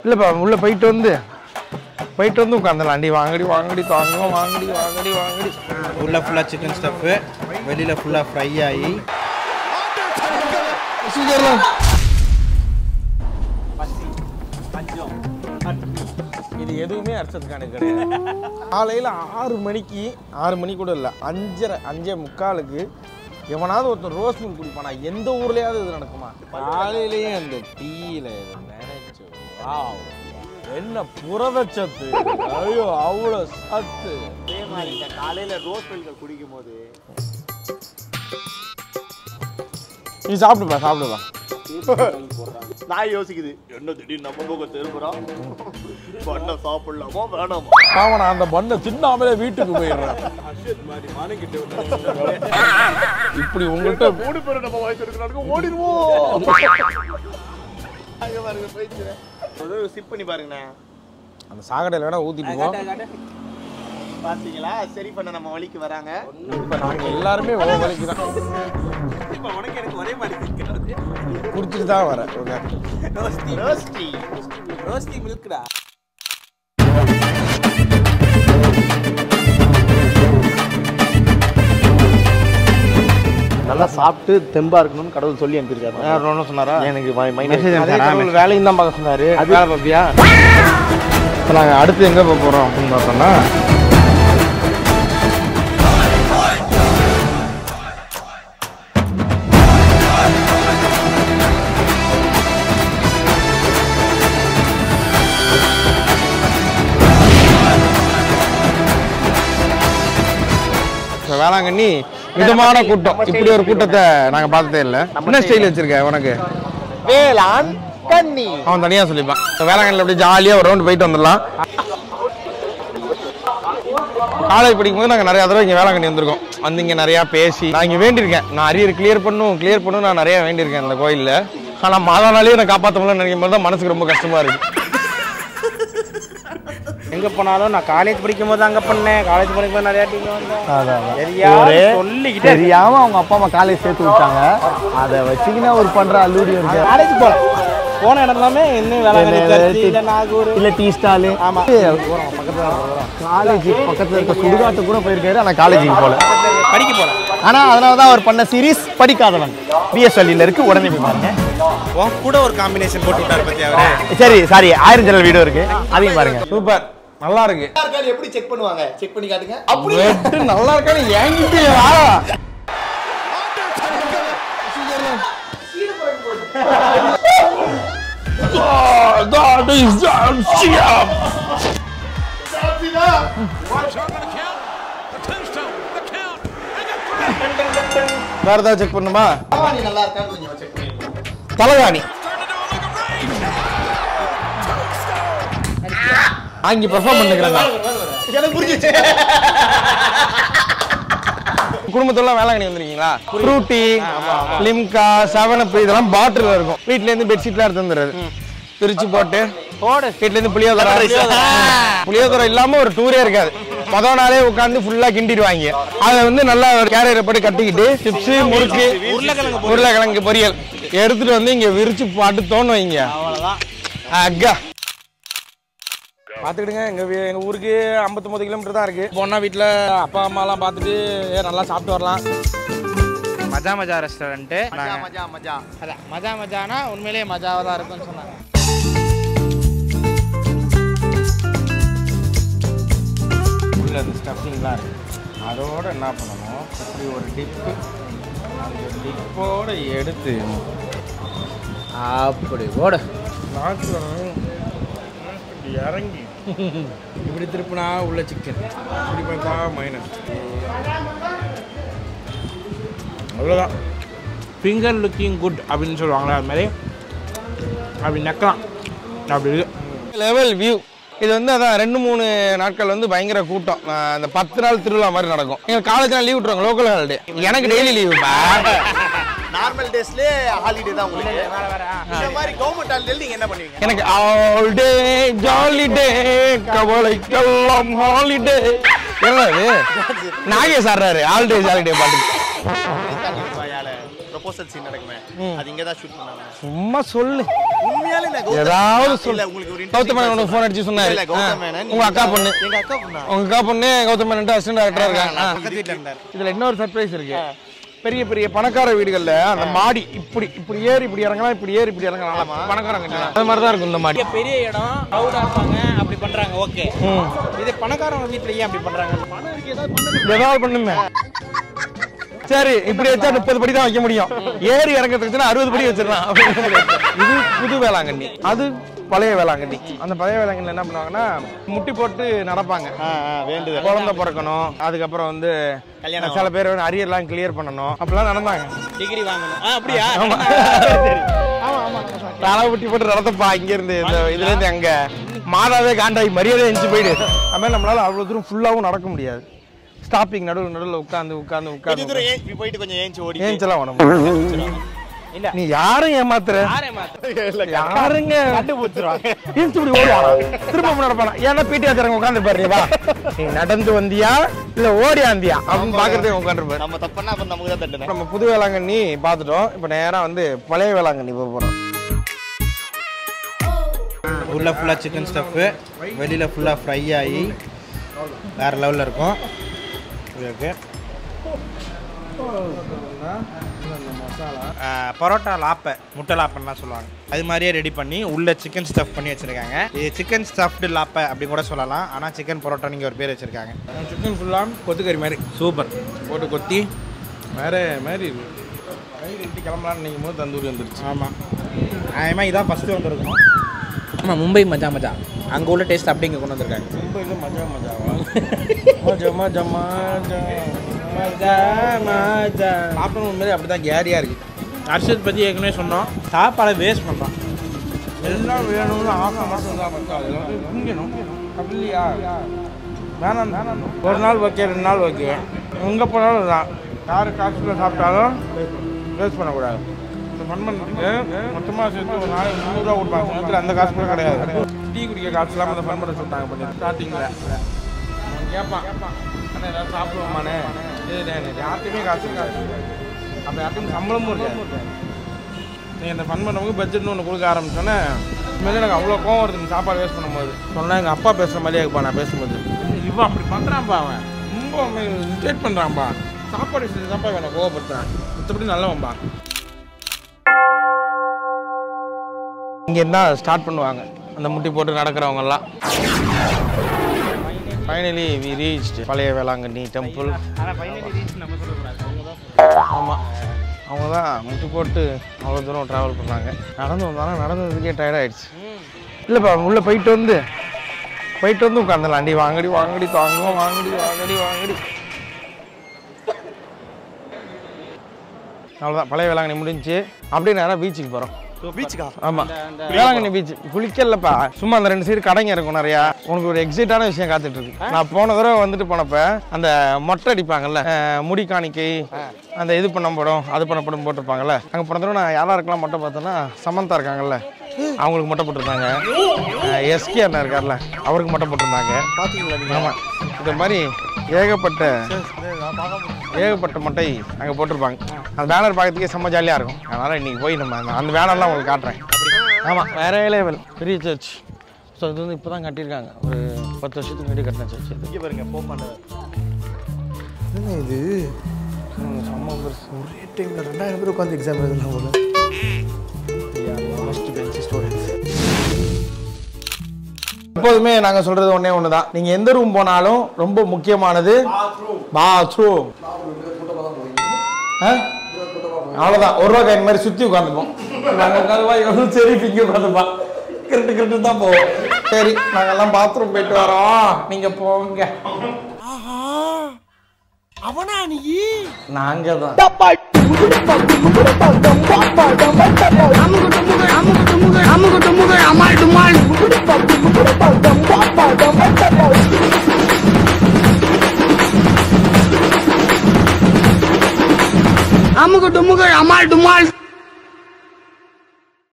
இல்லைப்பா உள்ளே போயிட்டு வந்து போயிட்டு வந்து உட்காந்துலாம் அண்டி வாங்கடி வாங்கடி தாங்க வாங்கடி வாங்கடி வாங்கடி உள்ள ஃபுல்லாக சிக்கன் ஸ்டஃப்பு வெளியில் ஃபுல்லாக ஃப்ரை ஆகி இது எதுவுமே அர்த்தத்துக்கான கிடையாது காலையில் ஆறு மணிக்கு ஆறு மணி கூட இல்லை அஞ்சரை அஞ்சே முக்காலுக்கு எவனாவது ஒருத்தன் ரோஸ் மில்க் குடிப்பானா எந்த ஊர்லயாவது இது நடக்குமா காலையிலேயே அந்த டீயில் நினைச்சு வாவ் என்ன புரதச்சத்து ஐயோ அவ்வளோ சத்து அதே மாதிரி இந்த காலையில ரோஸ் மில்க் குடிக்கும் போது நீ சாப்பிடுப்பா சாப்பிடுப்பா நான் யோசிக்குது என்ன திடீர்னு நம்ம போக திரும்புறோம் பண்ண சாப்பிடலாமா வேணாமா பாவம் நான் அந்த பண்ணை தின்னாமலே வீட்டுக்கு போயிடுறேன் இப்படி உங்கள்கிட்ட மூணு பேரும் நம்ம வயசு இருக்கிறாங்க ஓடிடுவோம் அங்க பாருங்க போயிடுச்சு ஒரு சிப் பண்ணி பாருங்கண்ணே அந்த சாக்கடையில் வேணா ஊற்றிட்டு போ பாத்தீங்களா சரி பண்ண நம்ம வழிக்கு வராங்க இப்போ நாங்கள் எல்லாருமே உன் வலிக்கு தான் உனக்கு எனக்கு ஒரே மாதிரி குடிச்சிட்டு தான் வரேன் ஓகே ரோஸ்டி ரோஸ்டி மில்க்டா நல்லா சாப்பிட்டு தெம்பா இருக்கணும்னு கடவுள் சொல்லி அனுப்பியிருக்காரு யார் ஒன்றும் சொன்னாரா எனக்கு மைனஸ் அதே கடவுள் வேலையும் தான் பார்க்க சொன்னாரு வேலை பார்ப்பியா இப்போ நாங்கள் அடுத்து எங்கே போக போகிறோம் அப்படின்னு பார்த்தோம்னா இப்ப வேளாங்கண்ணி மிதமான கூட்டம் இப்படி ஒரு கூட்டத்தை நாங்க பார்த்ததே இல்ல என்ன ஸ்டைல் வச்சிருக்க உனக்கு வேளாண் கன்னி அவன் தனியா சொல்லிப்பான் இப்ப வேளாங்கண்ணில அப்படியே ஜாலியா ஒரு ரவுண்ட் போயிட்டு வந்துடலாம் காலேஜ் படிக்கும்போது நாங்கள் நிறைய தடவை இங்கே வேளாங்கண்ணி வந்திருக்கோம் வந்து இங்கே நிறையா பேசி நான் இங்கே வேண்டியிருக்கேன் நான் அரியர் கிளியர் பண்ணும் கிளியர் பண்ணும் நான் நிறையா வேண்டியிருக்கேன் இந்த கோயிலில் ஆனால் மாதா நாளே நான் காப்பாற்ற முடியல நினைக்கும் போது தான் மனசுக்கு ரொம்ப கஷ்டமா இருக்கு எங்க போனாலும் நான் காலேஜ் படிக்கும் போது அங்க பண்ணேன் காலேஜ் படிக்கும் போது நிறைய டீம் வந்தேன் அதான் தெரியாம சொல்லிக்கிட்டே தெரியாம அவங்க அப்பா அம்மா காலேஜ் சேர்த்து விட்டாங்க அதை வச்சுக்கினா ஒரு பண்ற அல்லூரி இருக்கு காலேஜ் போல போன இடம் எல்லாமே இன்னும் வேளாங்கண்ணி சர்ச்சு இல்ல நாகூர் இல்ல டீ ஸ்டாலு ஆமா காலேஜ் பக்கத்துல இருக்க சுடுகாட்டு கூட போயிருக்காரு ஆனா காலேஜுக்கு போல படிக்க போல ஆனா அதனால தான் அவர் பண்ண சீரிஸ் படிக்காதவன் பிஎஸ்எல்லில இருக்கு உடனே போய் பாருங்க உன் கூட ஒரு காம்பினேஷன் போட்டு விட்டாரு பத்தி அவரு சரி சாரி ஆயிரம் ஜன்னல் வீடியோ இருக்கு அதையும் பாருங்க சூப்பர் நல்லா இருக்கு எப்படி செக் பண்ணுவாங்க செக் பண்ணி காட்டுங்க வெட்டு நல்லா இருக்கான்னு என்கிட்ட வா Oh, that is damn shit. வேற ஏதாவது செக் பண்ணுமா நீ நல்லா இருக்கான்னு கொஞ்சம் செக் பண்ணி தலைகாணி அங்க பெர்ஃபார்ம் பண்ணுகிறேன் எனக்கு புரிஞ்சிச்சு குடும்பத்தெல்லாம் வேளாங்கண்ணி வந்திருக்கீங்களா ஃப்ரூட்டி லிம்கா செவன் அப் இதெல்லாம் பாட்டில் இருக்கும் வீட்ல இருந்து பெட்ஷீட்லாம் எடுத்து வந்துடுறது பிரிச்சு போட்டு வீட்ல இருந்து புளியோதரை புளியோதரை இல்லாம ஒரு டூரே இருக்காது மொதல் நாளே உட்காந்து ஃபுல்லா கிண்டிடுவாங்க அதை வந்து நல்லா ஒரு கேரியரை போட்டு கட்டிக்கிட்டு சிப்ஸ் முறுக்கு உருளைக்கிழங்கு உருளைக்கிழங்கு பொரியல் எடுத்துட்டு வந்து இங்க விரிச்சு பாட்டு தோணு வைங்க அக்கா பார்த்துக்கிடுங்க எங்கள் வீ எங்கள் ஊருக்கு ஐம்பத்தொம்பது கிலோமீட்டர் தான் இருக்குது பொண்ணா வீட்டில் அப்பா அம்மாலாம் பார்த்துட்டு ஏ நல்லா சாப்பிட்டு வரலாம் மஜா மஜா ரெஸ்டாரண்ட்டு மஜா மஜா மஜா அதான் மஜா மஜானா உண்மையிலேயே மஜாவாக தான் இருக்கும்னு சொன்னாங்க உள்ள அந்த ஸ்டஃபிங்லாம் இருக்குது அதோட என்ன பண்ணணும் இப்படி ஒரு டிப்பு அந்த டிப்போட எடுத்து அப்படி ஓட நாக்கு இப்படி இறங்கி இப்படி திருப்பினா உள்ள சிக்கன் இப்படி பார்த்தா மைனஸ் அவ்வளோதான் ஃபிங்கர் லுக்கிங் குட் அப்படின்னு சொல்லுவாங்களே அது மாதிரி அப்படி நக்கலாம் அப்படி இருக்கு லெவல் வியூ இது வந்து அதான் ரெண்டு மூணு நாட்கள் வந்து பயங்கர கூட்டம் ஆஹ் அந்த பத்து நாள் திருவிழா மாதிரி நடக்கும் எங்க காலேஜ்லாம் லீவ் விட்டுருவாங்க லோக்கல் ஹாலிடே எனக்கு டெய்லி லீவுப்பா நார்மல் டேஸ்ல ஹாலிடே தான் உங்களுக்கு இந்த மாதிரி கவர்மெண்ட் ஹாலிடே நீங்க என்ன பண்ணுவீங்க எனக்கு ஆல் டே ஜாலி டே கவலைக்கெல்லாம் ஹாலிடே என்னது நாகேஷ் ஆடுறாரு ஆல் டே ஜாலி டே பாட்டு ப்ரொபோசல் சீன் நடக்குமே அது இங்க தான் ஷூட் பண்ணாங்க சும்மா சொல்லு உண்மையாலே நான் கௌதம் ஏதாவது இல்ல சொல்லு உங்களுக்கு ஒரு கௌதம் மேனன் உனக்கு ஃபோன் அடிச்சு சொன்னாரு இல்ல கௌதம் ஆ. மேனன் உங்க அக்கா பொண்ணு எங்க அக்கா பொண்ணா உங்க அக்கா பொண்ணு கௌதம் மேனன் அசிஸ்டன்ட் டைரக்டரா இருக்காங்க ஆ. பக்கத்து வீட்டுல இருந்தார் இதுல இன்னொரு சர்ப்ரைஸ் இருக்கு பெரிய பெரிய பணக்கார வீடுகள்ல அந்த மாடி இப்படி இப்படி ஏறி இப்படி இறங்கலாம் இப்படி ஏறி இப்படி இறங்கலாம் பணக்காரங்க அது மாதிரி தான் இருக்கும் இந்த மாடி பெரிய இடம் க்ரௌடா இருப்பாங்க அப்படி பண்றாங்க ஓகே இது பணக்காரங்க வீட்ல ஏன் அப்படி பண்றாங்க பணம் இருக்கு ஏதாவது பண்ணுங்க ஏதாவது பண்ணுமே சரி இப்படி வச்சா முப்பது படி தான் வைக்க முடியும் ஏறி இறங்கிறதுக்கு அறுபது படி வச்சிடலாம் இது புது வேளாங்கண்ணி அது பழைய வேளாங்கண்ணி அந்த பழைய வேளாங்கண்ணி என்ன பண்ணுவாங்கன்னா முட்டி போட்டு நடப்பாங்க வேண்டுதல் குழந்தை பிறக்கணும் அதுக்கப்புறம் வந்து கல்யாணம் சில பேர் வந்து அரியர்லாம் கிளியர் பண்ணணும் அப்படிலாம் நடந்தாங்க டிகிரி வாங்கணும் ஆ, அப்படியா தலை முட்டி போட்டு நடத்தப்பா இங்க இருந்து இந்த இதுல இருந்து அங்க மாதாவே காண்டாயி மரியாதை எஞ்சி போயிடு அது மாதிரி நம்மளால அவ்வளவு தூரம் ஃபுல்லாவும் நடக்க முடியாது ஸ்டாப்பிங் நடுவில் நடுவில் உட்காந்து உட்காந்து கொஞ்ச உட்காந்து தூரம் ஏன் இப்படி போயிட்டு கொஞ்சம் ஏஞ்சி ஓடி ஏஞ்சலாம் வேணும் இல்ல. நீ யாரும் ஏமாத்துற யாரே மாத்த யாருங்க கண்டுபிடிச்சிருவாங்க ஏஞ்சி இப்படி ஓடுவானா திரும்ப அப்படி நடப்பானா ஏன்னா பிடி ஆச்சாரங்க உட்காந்து பாரு வா நீ நடந்து வந்தியா இல்ல ஓடியாந்தியா அப்படின்னு பாக்குறதே உட்காந்துருப்பாரு நம்ம தப்புன்னா அப்ப நமக்கு தான் தண்டனை நம்ம புது வேளாங்கண்ணி பார்த்துட்டோம் இப்போ நேரா வந்து பழைய வேளாங்கண்ணி போக போறோம் உள்ள ஃபுல்லாக சிக்கன் ஸ்டஃப்பு வெளியில் ஃபுல்லாக ஃப்ரை ஆகி வேறு லெவலில் இருக்கும் ஓகே பரோட்டா லாப்பை முட்டை லாப்பைலாம் சொல்லுவாங்க அது மாதிரியே ரெடி பண்ணி உள்ள சிக்கன் ஸ்டஃப் பண்ணி வச்சுருக்காங்க இது சிக்கன் ஸ்டஃப்டு லாப்பை அப்படி கூட சொல்லலாம் ஆனால் சிக்கன் பரோட்டா நீங்கள் ஒரு பேர் வச்சுருக்காங்க சிக்கன் ஃபுல்லாக கொத்துக்கறி மாதிரி சூப்பர் போட்டு கொத்தி வேற மாதிரி இருக்கு வயிறு விட்டு கிளம்பலான்னு நினைக்கும் போது தந்தூரி வந்துருச்சு ஆமாம் அதேமாதிரி இதான் ஃபஸ்ட்டு வந்துருக்கணும் ஆமாம் மும்பை மஜா மஜா அங்கே உள்ள டேஸ்ட் அப்படி இங்கே கொண்டு வந்திருக்காங்க ரொம்ப இது மஜா மஜாவா மஜா மஜா மஜா மஜா மஜா சாப்பிடணும் உண்மையிலே அப்படி தான் கேரியாக இருக்கு அர்ஷத் பற்றி ஏற்கனவே சொன்னோம் சாப்பாடை வேஸ்ட் பண்ணுறோம் எல்லாம் வேணும்னு ஆசை மாதம் தான் மக்கா அதில் வந்து திங்கணும் அப்படி இல்லையா வேணாம் வேணாம் ஒரு நாள் ஓகே ரெண்டு நாள் ஓகே எங்கே போனாலும் தான் யார் காசுல சாப்பிட்டாலும் வேஸ்ட் பண்ணக்கூடாது இந்த ஃபன் பண்ணுறதுக்கு மொத்தமாக சேர்த்து ஒரு நாள் நூறுரூவா கொடுப்பாங்க சமயத்தில் அந்த காசு கூட கிடையாது டீ குடிக்க காசு இல்லாமல் அந்த ஃபன் பண்ண சொல்லிட்டாங்க பண்ணி ஸ்டார்டிங்கில் அவன் கேட்பான் அண்ணா ஏதாவது சாப்பிடுவோமாண்ணே இது யார்ட்டையுமே காசு இருக்காது அப்போ யார்ட்டையும் சம்பளமும் இருக்காது நீ அந்த ஃபன் பண்ணவங்க பட்ஜெட்னு ஒன்று கொடுக்க ஆரம்பிச்சோன்னே உண்மையிலே எனக்கு அவ்வளோ கோவம் வருது நீ சாப்பாடு வேஸ்ட் பண்ணும்போது சொன்னா எங்கள் அப்பா பேசுகிற மாதிரியே இருக்குப்பா நான் பேசும்போது இவன் அப்படி பண்ணுறான்ப்பா அவன் ரொம்ப இரிட்டேட் பண்ணுறான்ப்பா சாப்பாடு விஷயத்தை தான்ப்பா இவனை கோவப்படுத்துறான் மற்றபடி நல்லவன்பா இங்கே இருந்தால் ஸ்டார்ட் பண்ணுவாங்க அந்த முட்டி போட்டு நடக்கிறவங்கெல்லாம் ஃபைனலி வி ரீச் பழைய வேளாங்கண்ணி டெம்பிள் ஆனால் ஃபைனலி ரீச் நம்ம சொல்லக்கூடாது ஆமாம் அவங்க தான் முட்டி போட்டு அவ்வளோ தூரம் ட்ராவல் பண்ணாங்க நடந்து வந்தாலும் நடந்ததுக்கே டயர்ட் ஆயிடுச்சு இல்லைப்பா உள்ளே போயிட்டு வந்து போயிட்டு வந்து உட்காந்துலாம் அண்டி வாங்கடி வாங்கடி தாங்கும் வாங்கடி வாங்கடி வாங்கடி அவ்வளோதான் பழைய வேளாங்கண்ணி முடிஞ்சுச்சு அப்படியே நேராக பீச்சுக்கு போகிறோம் பீச்சுக்கா ஆமாம் வேளாங்கண்ணி பீச் குளிக்கலப்பா சும்மா அந்த ரெண்டு சைடு கடைங்க இருக்கும் நிறையா உனக்கு ஒரு எக்ஸைட்டான விஷயம் காத்துட்டு இருக்கு நான் போன தடவை வந்துட்டு போனப்ப அந்த மொட்டை அடிப்பாங்கல்ல அஹ், முடி காணிக்கை அந்த இது பண்ணப்படும் அது பண்ணப்படும் போட்டிருப்பாங்கல்ல அங்கே போன தடவை நான் யாராருக்கெல்லாம் மொட்டை பார்த்தேன்னா சமந்தா இருக்காங்கல்ல அவங்களுக்கு மொட்டை போட்டிருந்தாங்க எஸ்கே அண்ணா இருக்கார்ல அவருக்கு மொட்டை போட்டிருந்தாங்க பாத்தீங்களா நீங்க ஆமாம் இந்த மாதிரி ஏகப்பட்ட ஏகப்பட்ட மொட்டை அங்கே போட்டிருப்பாங்க அந்த பேனர் பார்க்கறதுக்கே செம்ம ஜாலியாக இருக்கும் அதனால் இன்னைக்கு போய் நம்ம அந்த- அந்த பேனர்லாம் உங்களுக்கு காட்டுறேன் ஆமாம் வேற லெவல் பெரிய சர்ச் ஸோ இது வந்து இப்போ தான் கட்டியிருக்காங்க ஒரு பத்து வருஷத்துக்கு முன்னாடி கட்டின சர்ச் இது இங்க பாருங்க போப் பண்றது என்ன இது ம், செம்ம பெருசு ஒரே டைம்ல ரெண்டாயிரம் பேர் உட்காந்து எக்ஸாம் எழுதலாம் போல ஃபஸ்ட் பெஞ்ச் ஸ்டூடெண்ட்ஸ் எப்போதுமே நாங்கள் சொல்றது ஒண்ணே ஒன்று தான் நீங்கள் எந்த ரூம் போனாலும் ரொம்ப முக்கியமானது பாத்ரூம் அவ்வளோதான் ஒரு ரூபா காயின் மாதிரி சுற்றி உட்காந்துப்போம் நாங்கள் உட்காந்துப்பா எவ்வளோ சரி இங்கே உட்காந்துப்பா கிரிட்டு கிரிட்டு தான் போவோம் சரி நாங்கெல்லாம் பாத்ரூம் போயிட்டு வரோம் நீங்கள் போங்க அவனா நீ நாங்கள் தான் அமுகு டுமுகு அமால் டுமால்